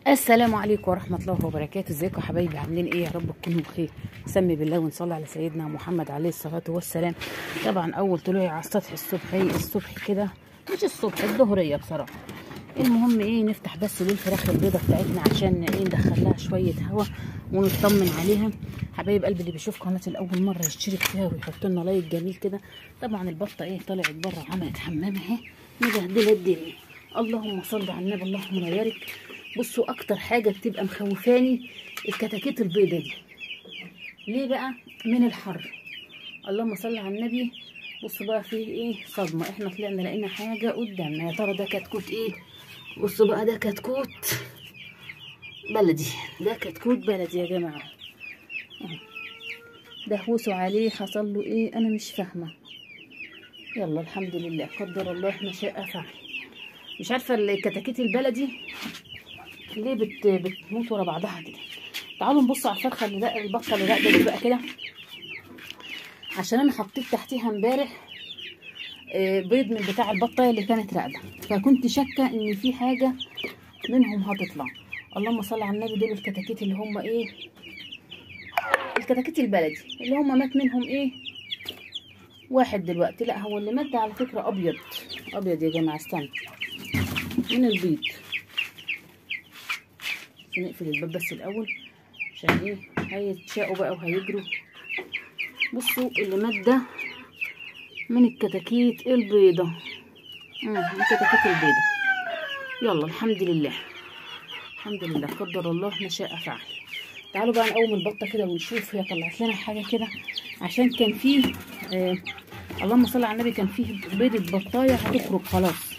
السلام عليكم ورحمة الله وبركاته ازيكم يا حبايبي عاملين ايه يا رب تكونوا بخير سمي بالله ونصلي على سيدنا محمد عليه الصلاة والسلام طبعا اول طلوعي على السطح الصبح الصبح كده مش الصبح الظهرية بصراحة المهم ايه نفتح بس للفراخ البيضة بتاعتنا عشان ايه ندخل لها شوية هوا ونطمن عليها حبايب قلبي اللي بيشوف قناتي لأول مرة يشترك فيها ويحط لنا لايك جميل كده طبعا البطة ايه طلعت بره عملت حمام اهي مبهدلة الدنيا اللهم صل على النبي اللهم بارك بصوا اكتر حاجه بتبقى مخوفاني الكتاكيت البيضه دي ليه بقى من الحر اللهم صل على النبي بصوا بقى في ايه صدمه احنا طلعنا لقينا حاجه قدامنا يا ترى ده كتكوت ايه بصوا بقى ده كتكوت بلدي ده كتكوت بلدي يا جماعه أهو. دهوسوا عليه حصل له ايه انا مش فاهمه يلا الحمد لله قدر الله ما شاء فعل مش عارفه الكتاكيت البلدي ليه بت... بتموت ورا بعضها كده تعالوا نبص على الفرخه اللي ده البطه اللي راقده دي بقى كده عشان انا حطيت تحتيها امبارح آه، بيض من بتاع البطه اللي كانت راقده فكنت شاكه ان في حاجه منهم هتطلع اللهم صل على النبي دول الكتاكيت اللي هم ايه الكتاكيت البلدي اللي هم مات منهم ايه واحد دلوقتي لا هو اللي مات ده على فكره ابيض ابيض يا جماعه استنى من البيض نقفل الباب بس الاول عشان ايه هيتشاقوا بقى وهيجروا بصوا اللي مات ده من الكتاكيت البيضة امم الكتاكيت البيضة يلا الحمد لله الحمد لله قدر الله ما شاء فعل تعالوا بقى نقوم البطة كده ونشوف هي طلعت لنا حاجة كده عشان كان فيه آه اللهم صل على النبي كان فيه بيضة بطاية هتخرج خلاص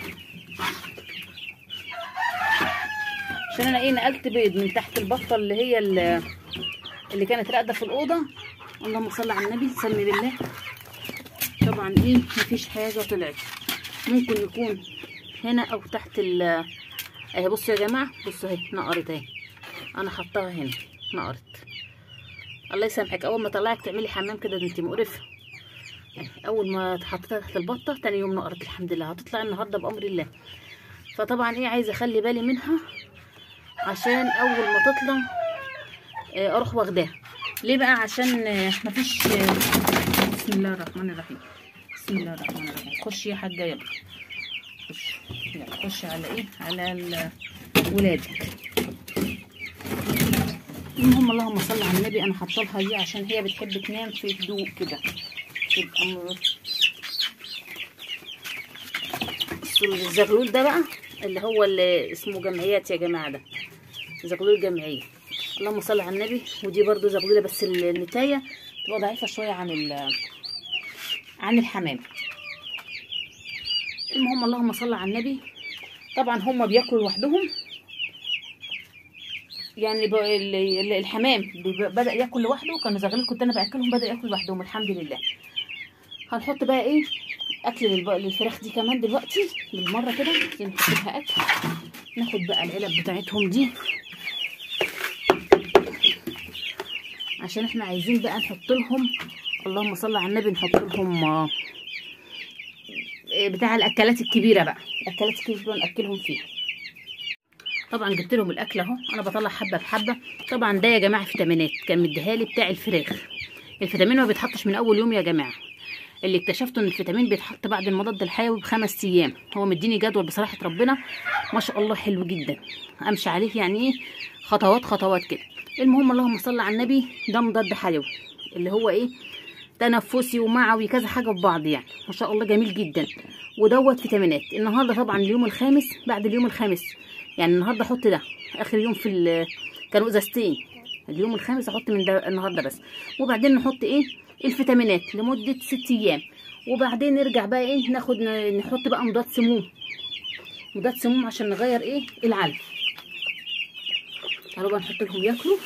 عشان انا ايه نقلت بيض من تحت البطه اللي هي اللي, اللي كانت راقده في الاوضه اللهم صل على النبي سمي بالله طبعا ايه مفيش حاجه طلعت ممكن يكون هنا او تحت ال اهي بصوا يا جماعه بصوا اهي نقرت اهي انا حطاها هنا نقرت الله يسامحك اول ما طلعك تعملي حمام كده ده انت مقرفه اول ما حطيتها تحت البطه تاني يوم نقرت الحمد لله هتطلع النهارده بامر الله فطبعا ايه عايزه اخلي بالي منها عشان اول ما تطلع اروح واخداها ليه بقى عشان مفيش بسم الله الرحمن الرحيم بسم الله الرحمن الرحيم خش يا حاجه يلا خش يلا خش على ايه على ولادك المهم اللهم صل على النبي انا حاطه لها دي عشان هي بتحب تنام في هدوء كده تبقى الزغلول ده بقى اللي هو اللي اسمه جمعيات يا جماعه ده زغلول جمعيه اللهم صل على النبي ودي برضو زغلوله بس النتايه تبقى ضعيفه شويه عن عن الحمام المهم اللهم صل على النبي طبعا هم بياكلوا لوحدهم يعني الحمام بدا ياكل لوحده كانوا زغلول كنت انا باكلهم بدا ياكل لوحدهم الحمد لله هنحط بقى ايه اكل للفراخ دي كمان دلوقتي بالمره كده زي نحط لها اكل ناخد بقى العلب بتاعتهم دي عشان احنا عايزين بقى نحط لهم اللهم صل على النبي نحط لهم بتاع الاكلات الكبيره بقى الاكلات الكبيره ناكلهم فيها طبعا جبت لهم الاكل اهو انا بطلع حبه بحبه طبعا ده يا جماعه فيتامينات كان مديها لي بتاع الفراخ الفيتامين ما بيتحطش من اول يوم يا جماعه اللي اكتشفته ان الفيتامين بيتحط بعد المضاد الحيوي بخمس ايام هو مديني جدول بصراحه ربنا ما شاء الله حلو جدا امشي عليه يعني ايه خطوات خطوات كده المهم اللهم صل على النبي ده مضاد حيوي اللي هو ايه تنفسي ومعوي كذا حاجه في بعض يعني ما شاء الله جميل جدا ودوت فيتامينات النهارده طبعا اليوم الخامس بعد اليوم الخامس يعني النهارده احط ده اخر يوم في كانوا ازازتين اليوم الخامس احط من ده النهارده بس وبعدين نحط ايه الفيتامينات لمده ست ايام وبعدين نرجع بقى ايه ناخد نحط بقى مضاد سموم مضاد سموم عشان نغير ايه العلف تعالوا بقى نحط لهم ياكلوا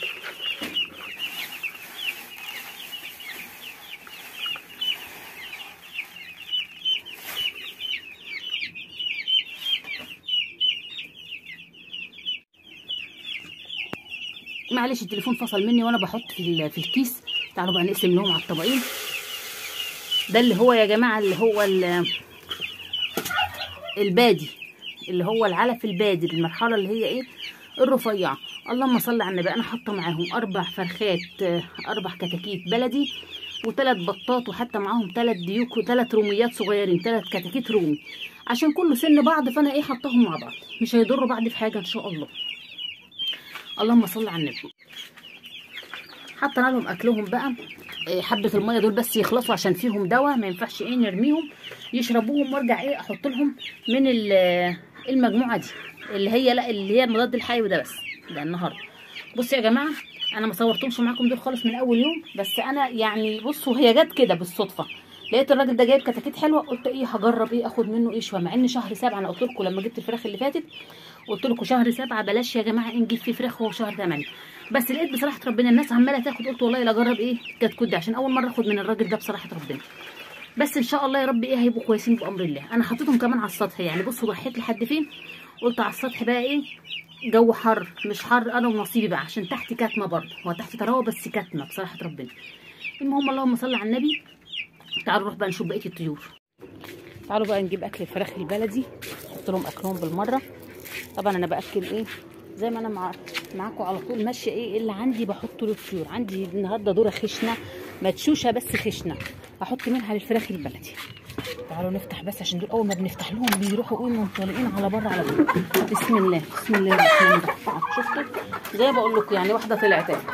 معلش التليفون فصل مني وانا بحط في في الكيس تعالوا بقى نقسم لهم على الطبقين ده اللي هو يا جماعه اللي هو البادي اللي هو العلف البادي المرحله اللي هي ايه الرفيعه اللهم صل على النبي انا حاطه معاهم اربع فرخات آه، اربع كتاكيت بلدي وثلاث بطات وحتى معاهم ثلاث ديوك وثلاث روميات صغيرين ثلاث كتاكيت رومي عشان كله سن بعض فانا ايه حطاهم مع بعض مش هيضروا بعض في حاجه ان شاء الله اللهم صل على النبي حطينا لهم اكلهم بقى إيه، حبه الميه دول بس يخلصوا عشان فيهم دواء ما ينفعش ايه نرميهم يشربوهم وارجع ايه احط لهم من ال- المجموعه دي اللي هي لا اللي هي المضاد الحيوي ده بس ده النهارده بصوا يا جماعه انا ما صورتهمش معاكم دول خالص من اول يوم بس انا يعني بصوا هي جت كده بالصدفه لقيت الراجل ده جايب كتاكيت حلوه قلت ايه هجرب ايه اخد منه ايه شويه مع ان شهر سبعه انا قلت لكم لما جبت الفراخ اللي فاتت قلت لكم شهر سبعه بلاش يا جماعه نجيب فيه فراخ هو شهر ثمانيه بس لقيت بصراحه ربنا الناس عماله تاخد قلت والله لا اجرب ايه كتكوت ده عشان اول مره اخد من الراجل ده بصراحه ربنا بس ان شاء الله يا رب ايه هيبقوا كويسين بامر الله انا حطيتهم كمان على السطح يعني بصوا ضحيت لحد فين قلت على السطح بقى ايه جو حر مش حر انا ونصيبي بقى عشان تحت كتمه برضه هو تحت تراوه بس كتمه بصراحه ربنا المهم اللهم صل على النبي تعالوا نروح بقى نشوف بقيه الطيور تعالوا بقى نجيب اكل الفراخ البلدي احط لهم اكلهم بالمره طبعا انا باكل ايه زي ما انا مع معاكم على طول ماشيه ايه اللي عندي بحطه للطيور عندي النهارده ذره خشنه مدشوشه بس خشنه احط منها للفراخ البلدي تعالوا نفتح بس عشان دول اول ما بنفتح لهم بيروحوا ايه منطلقين على بره على طول بسم الله بسم الله الرحمن الرحيم شفتوا زي ما بقول لكم يعني واحده طلعت اهي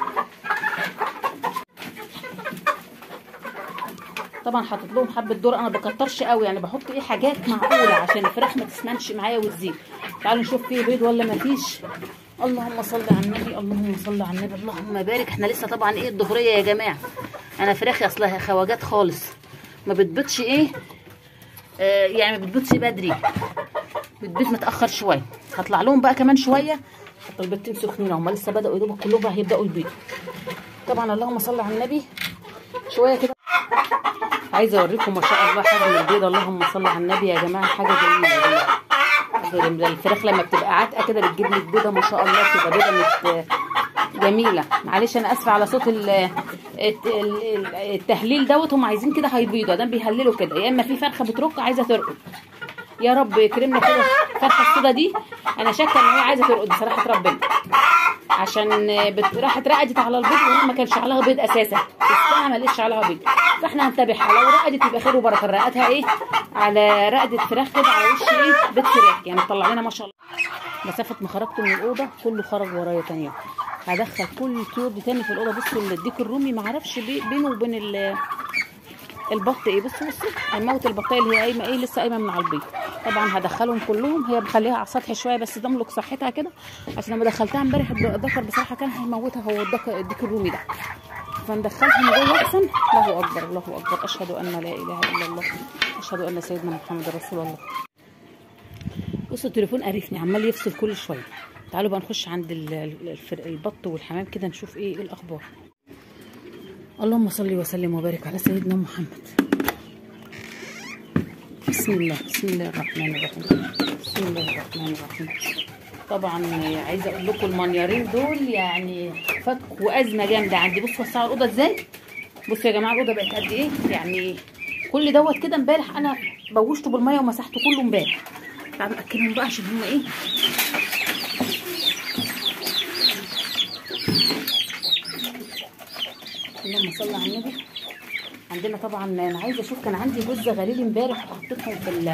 طبعا حاطط لهم حبه ذره انا بكترش قوي يعني بحط ايه حاجات معقوله عشان الفراخ ما تسمنش معايا وتزيد تعالوا نشوف فيه بيض ولا ما فيش اللهم صل على النبي اللهم صل على النبي اللهم بارك احنا لسه طبعا ايه الظهريه يا جماعه انا فراخي اصلها خواجات خالص ما بتبيضش ايه آه يعني ما بتبيضش بدري بتبيض متاخر شويه هطلع لهم بقى كمان شويه حتى البيضتين سخنين هم لسه بداوا يا دوبك كلهم بقى هيبداوا البيض طبعا اللهم صل على النبي شويه كده عايزه اوريكم ما شاء الله حجم البيض اللهم صل على النبي يا جماعه حاجه جميله والله. حاجه جميله الفراخ لما بتبقى عاتقه كده بتجيب لك بيضه ما شاء الله بتبقى بيضه مت... جميله معلش انا اسفه على صوت ال... الت- ال- التهليل دوت هم عايزين كده هيبيضوا ده بيهللوا كده يا اما في فرخه بترق عايزه ترقد يا رب يكرمنا كده الفرخه السودا دي انا شاكه ان هي عايزه ترقد بصراحه ربنا عشان بت... راحت رقدت على البيض وهي ما كانش عليها بيض اساسا الساعه ما لقيتش عليها بيض فاحنا هنتابعها لو رقدت يبقى خير وبركه رقدها ايه على رقده فراخ كده على وش ايه بيض فراخ يعني طلع لنا ما شاء الله مسافه ما خرجت من الاوضه كله خرج ورايا تاني يوم هدخل كل الطيور دي تاني في الاوضه بصوا الديك الرومي ما اعرفش بي- بينه وبين ال البط ايه بصوا بصوا هنموت البطايه اللي هي قايمه ايه لسه قايمه من على البيض طبعا هدخلهم كلهم هي بخليها على السطح شويه بس تملك صحتها كده عشان لما دخلتها امبارح الذكر بصراحه كان هيموتها هو الذكر الديك الرومي ده فندخلهم جوه احسن الله اكبر الله اكبر اشهد ان لا اله الا الله اشهد ان سيدنا محمد رسول الله بصوا التليفون قرفني عمال يفصل كل شويه تعالوا بقى نخش عند ال- ال- الفر- البط والحمام كده نشوف ايه إيه الاخبار اللهم صل وسلم وبارك على سيدنا محمد بسم الله بسم الله الرحمن الرحيم بسم الله الرحمن الرحيم طبعا عايزه اقول لكم المنيارين دول يعني فكوا ازمه جامده عندي بصوا وسعوا الاوضه ازاي بصوا يا جماعه الاوضه بقت قد ايه يعني كل دوت كده امبارح انا بوشته بالميه ومسحته كله امبارح تعالوا ناكلهم بقى عشان هم ايه اللهم صل على النبي عندنا طبعا انا عايزه اشوف كان عندي جزء غليل امبارح حطيتهم في ال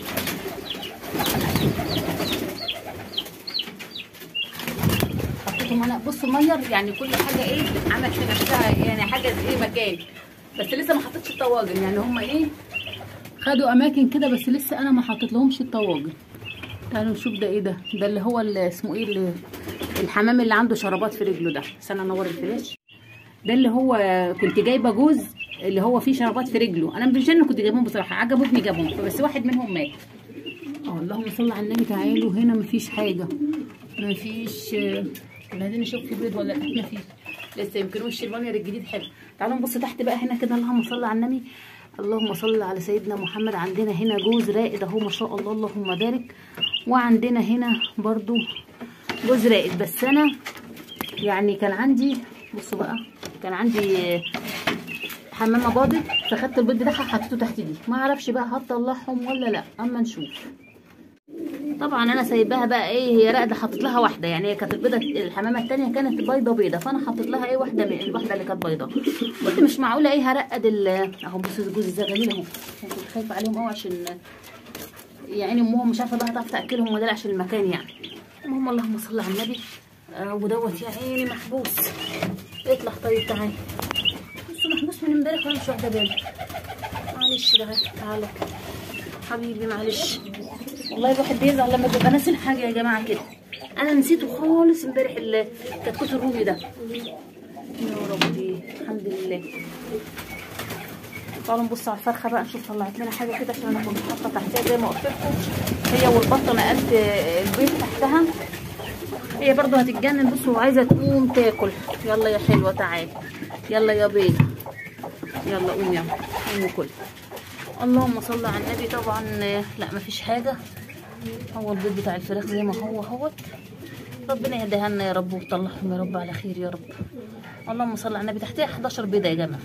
حطيتهم انا بصوا الميه يعني كل حاجه ايه عملت في نفسها يعني حاجه ايه مكان بس لسه ما حطيتش الطواجن يعني هم ايه خدوا اماكن كده بس لسه انا ما حطيت لهمش الطواجن تعالوا نشوف ده ايه ده ده اللي هو اللي اسمه ايه اللي الحمام اللي عنده شرابات في رجله ده استنى انور الفلاش ده اللي هو كنت جايبه جوز اللي هو فيه شرابات في رجله انا مش انا كنت جايبهم بصراحه عجبوا ابني جابهم بس واحد منهم مات اه اللهم صل على النبي تعالوا هنا مفيش حاجه مفيش آه، بعدين نشوف في بيض ولا لا مفيش لسه يمكن وش البانير الجديد حلو تعالوا نبص تحت بقى هنا كده اللهم صل على النبي اللهم صل على سيدنا محمد عندنا هنا جوز رائد اهو ما شاء الله اللهم بارك وعندنا هنا برضو جوز رائد بس انا يعني كان عندي بصوا بقى كان عندي آه، حمامه باضت فخدت البيض بتاعها حطيته تحت دي ما اعرفش بقى هتطلعهم ولا لا اما نشوف طبعا انا سايباها بقى ايه هي راقده حاطط لها واحده يعني هي كانت البيضه الحمامه الثانيه كانت بيضه بيضه فانا حاطط لها ايه واحده من الواحده اللي كانت بيضه قلت مش معقوله ايه هرقد ال اهو بصوا جوزي ازاي جميل اهو كنت خايفه عليهم قوي عشان يعني امهم مش عارفه بقى هتعرف تاكلهم ولا لا عشان المكان يعني المهم اللهم صل على النبي آه ودوت يا عيني محبوس اطلع طيب تعالى بصوا محبوس من امبارح وانا مش واخده بالي معلش ده تعالى حبيبي معلش والله الواحد بيزعل لما بيبقى ناسي حاجه يا جماعه كده انا نسيته خالص امبارح الكتكوت الرومي ده يا ربي الحمد لله تعالوا نبص على الفرخه بقى نشوف طلعت لنا حاجه كده عشان انا كنت حاطه تحتها زي ما قلت لكم هي والبطه نقلت البيض تحتها هي برضو هتتجنن بصوا عايزه تقوم تاكل يلا يا حلوه تعالي يلا يا بيض يلا قوم يلا قوم وكل اللهم صل على النبي طبعا لا مفيش حاجه هو البيض بتاع الفراخ زي ما هو اهوت ربنا يهديها لنا يا رب ويطلعهم يا رب على خير يا رب اللهم صل على النبي تحتيها 11 بيضه يا جماعه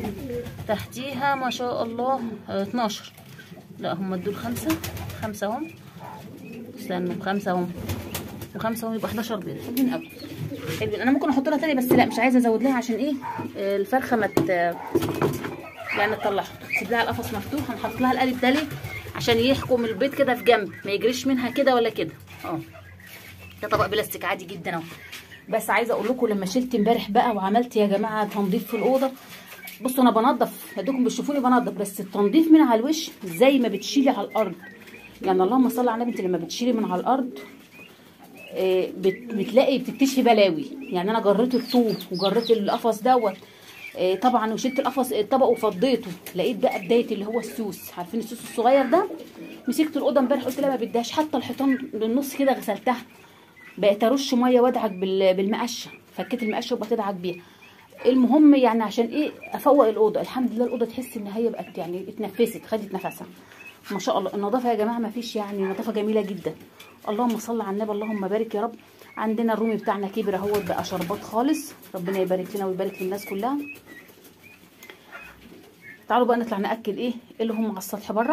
تحتيها ما شاء الله 12 لا هم دول خمسه خمسه اهم استنوا خمسه اهم وخمسه اهم يبقى 11 بيضه حلوين قوي حلوين انا ممكن احط لها تاني بس لا مش عايزه ازود لها عشان ايه الفرخه ما مت... يعني تطلعها سيب لها القفص مفتوح هنحط لها القالب ده ليه عشان يحكم البيض كده في جنب ما يجريش منها كده ولا كده اه ده طبق بلاستيك عادي جدا اهو بس عايزه اقول لكم لما شلت امبارح بقى وعملت يا جماعه تنظيف في الاوضه بصوا انا بنضف ادوكم بتشوفوني بنضف بس التنظيف من على الوش زي ما بتشيلي على الارض يعني اللهم صل على النبي انت لما بتشيلي من على الارض آه بتلاقي بتكتشفي بلاوي يعني انا جريت الطوب وجريت القفص دوت آه طبعا وشلت القفص الطبق وفضيته لقيت بقى بدايه اللي هو السوس عارفين السوس الصغير ده مسكت الاوضه امبارح قلت لها ما بدهاش حتى الحيطان للنص كده غسلتها بقيت ارش ميه وادعك بالمقشه فكيت المقشه وبقيت ادعك بيها المهم يعني عشان ايه افوق الاوضه الحمد لله الاوضه تحس ان هي بقت يعني اتنفست خدت نفسها ما شاء الله النظافه يا جماعه ما فيش يعني نظافه جميله جدا اللهم صل على النبي اللهم بارك يا رب عندنا الرومي بتاعنا كبر اهوت بقى شربات خالص ربنا يبارك لنا ويبارك للناس كلها تعالوا بقى نطلع ناكل ايه اللي هم على السطح بره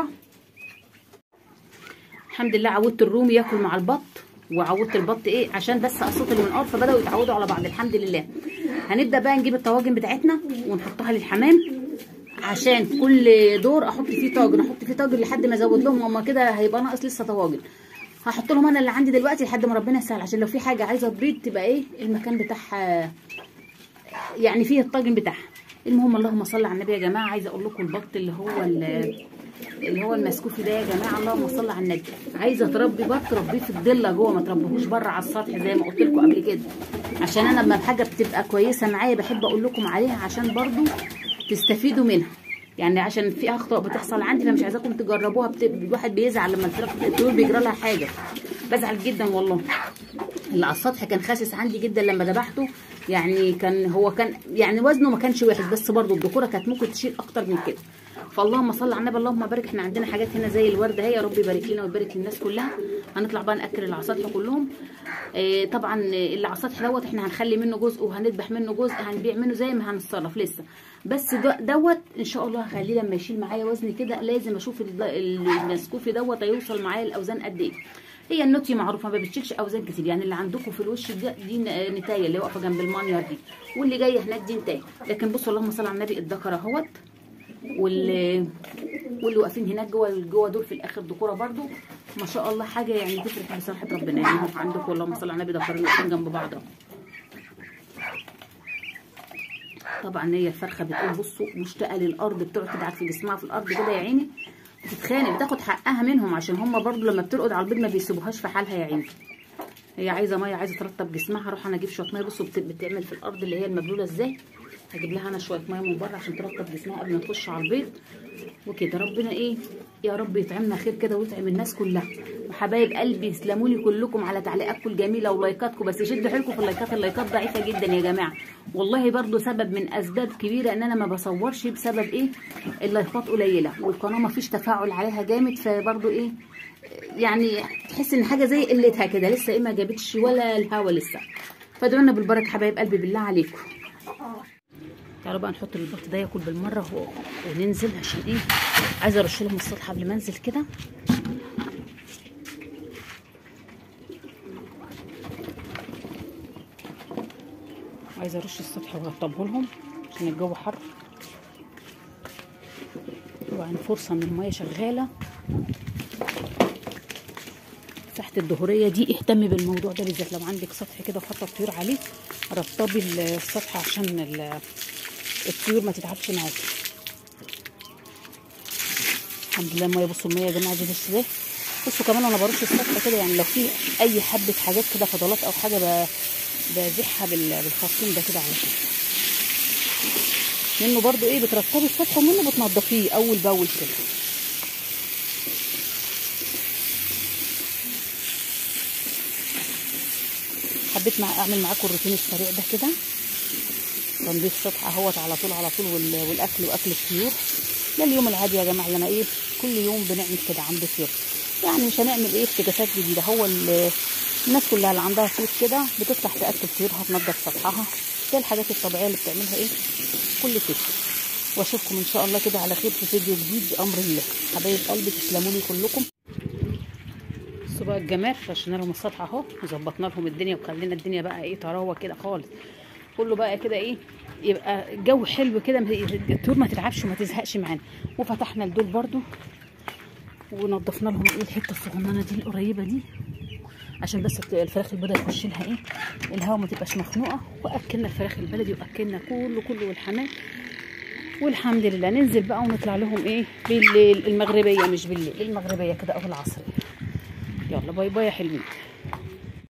الحمد لله عودت الرومي ياكل مع البط وعودت البط ايه عشان بس قصات اللي من الارض فبداوا يتعودوا على بعض الحمد لله هنبدا بقى نجيب الطواجن بتاعتنا ونحطها للحمام عشان كل دور احط فيه طاجن احط فيه طاجن لحد ما ازود لهم هما كده هيبقى ناقص لسه طواجن هحط لهم انا اللي عندي دلوقتي لحد ما ربنا يسهل عشان لو في حاجه عايزه تبيض تبقى ايه المكان بتاعها يعني فيه الطاجن بتاعها المهم اللهم صل على النبي يا جماعه عايزه اقول لكم البط اللي هو اللي هو المسكوفي ده يا جماعه اللهم صل على النبي عايزه تربي بط ربيه في الضله جوه ما تربيهوش بره على السطح زي ما قلت لكم قبل كده عشان انا لما الحاجه بتبقى كويسه معايا بحب اقول لكم عليها عشان برضو تستفيدوا منها يعني عشان في اخطاء بتحصل عندي فمش عايزاكم تجربوها بت... الواحد بيزعل لما الفراخ الطيور بيجرى لها حاجه بزعل جدا والله اللي على السطح كان خاسس عندي جدا لما ذبحته يعني كان هو كان يعني وزنه ما كانش وحش بس برضو الذكوره كانت ممكن تشيل اكتر من كده فاللهم صل على النبي اللهم بارك احنا عندنا حاجات هنا زي الورده اهي يا رب يبارك لنا ويبارك للناس كلها هنطلع بقى ناكل اللي على السطح كلهم اه طبعا اللي على السطح دوت احنا هنخلي منه جزء وهنذبح منه جزء هنبيع منه زي ما هنتصرف لسه بس دوت ان شاء الله هخليه لما يشيل معايا وزن كده لازم اشوف المسكوفي دوت هيوصل معايا الاوزان قد ايه هي النوتي معروفه ما بتشيلش اوزان كتير يعني اللي عندكم في الوش ده دي نتايه اللي واقفه جنب المانير دي واللي جايه هناك دي نتايه لكن بصوا اللهم صل على النبي الذكر اهوت واللي واللي واقفين هناك جوه جوه دول في الاخر ذكوره برده ما شاء الله حاجه يعني تفرح بصراحه ربنا يعني هو عندكم اللهم صل على النبي ذكرين واقفين جنب بعض اهو طبعا هي الفرخه بتقول بصوا مشتاقه للارض بتقعد تدعك في جسمها في الارض كده يا عيني بتتخانق بتاخد حقها منهم عشان هم برضو لما بترقد على البيض ما بيسيبوهاش في حالها يا عيني هي عايزه ميه عايزه ترطب جسمها هروح انا اجيب شويه ميه بصوا بتعمل في الارض اللي هي المبلوله ازاي هجيب لها انا شويه ميه من بره عشان ترطب جسمها قبل ما تخش على البيض وكده ربنا ايه يا رب يطعمنا خير كده ويطعم الناس كلها وحبايب قلبي تسلموا لي كلكم على تعليقاتكم الجميله ولايكاتكم بس شدوا حيلكم في اللايكات اللايكات ضعيفه جدا يا جماعه والله برضو سبب من اسباب كبيره ان انا ما بصورش بسبب ايه اللايكات قليله والقناه ما فيش تفاعل عليها جامد فبرضو ايه يعني تحس ان حاجه زي قلتها كده لسه ايه ما جابتش ولا الهوا لسه فادعونا بالبركه حبايب قلبي بالله عليكم تعالوا بقى نحط البط ده ياكل بالمره وننزل عشان ايه عايزه ارش لهم السطح قبل ما انزل كده عايزه ارش السطح وارطبه لهم عشان الجو حر طبعا فرصه ان الميه شغاله تحت الظهريه دي اهتمي بالموضوع ده بالذات لو عندك سطح كده وحاطه الطيور عليه رطبي السطح عشان ال- الطيور ما تتعبش معاكي الحمد لله الميه بصوا الميه يا جماعه دي بس ازاي بصوا كمان انا برش السطح كده يعني لو في اي حبه حاجات كده فضلات او حاجه ب- بزحها بال- بالخرطوم ده كده على طول منه برضو ايه بترطبي السطح ومنه بتنضفيه اول باول كده حبيت مع اعمل معاكم الروتين السريع ده كده تنظيف سطح اهوت على طول على طول وال- والاكل واكل الطيور ده اليوم العادي يا جماعه اللي انا ايه كل يوم بنعمل كده عند الطيور يعني مش هنعمل ايه افتكاسات جديده هو ال- الناس كلها اللي عندها طيور كده بتفتح تاكل طيورها تنظف سطحها ده الحاجات الطبيعيه اللي بتعملها ايه كل ست واشوفكم ان شاء الله كده على خير في فيديو جديد بامر الله حبايب قلبي تسلموا لي كلكم بصوا بقى الجمال فرشنا لهم السطح اهو وظبطنا لهم الدنيا وخلينا الدنيا بقى ايه طراوه كده خالص كله بقى كده ايه يبقى الجو حلو كده ما- الطيور ما تتعبش وما تزهقش معانا وفتحنا الدول برضو ونضفنا لهم ايه الحته الصغننه دي القريبه دي عشان بس الفراخ البيضاء يخش لها ايه الهواء ما تبقاش مخنوقه واكلنا الفراخ البلدي واكلنا كله كله والحمام والحمد لله ننزل بقى ونطلع لهم ايه بالليل المغربيه مش بالليل المغربيه كده او العصريه يلا باي باي يا حلوين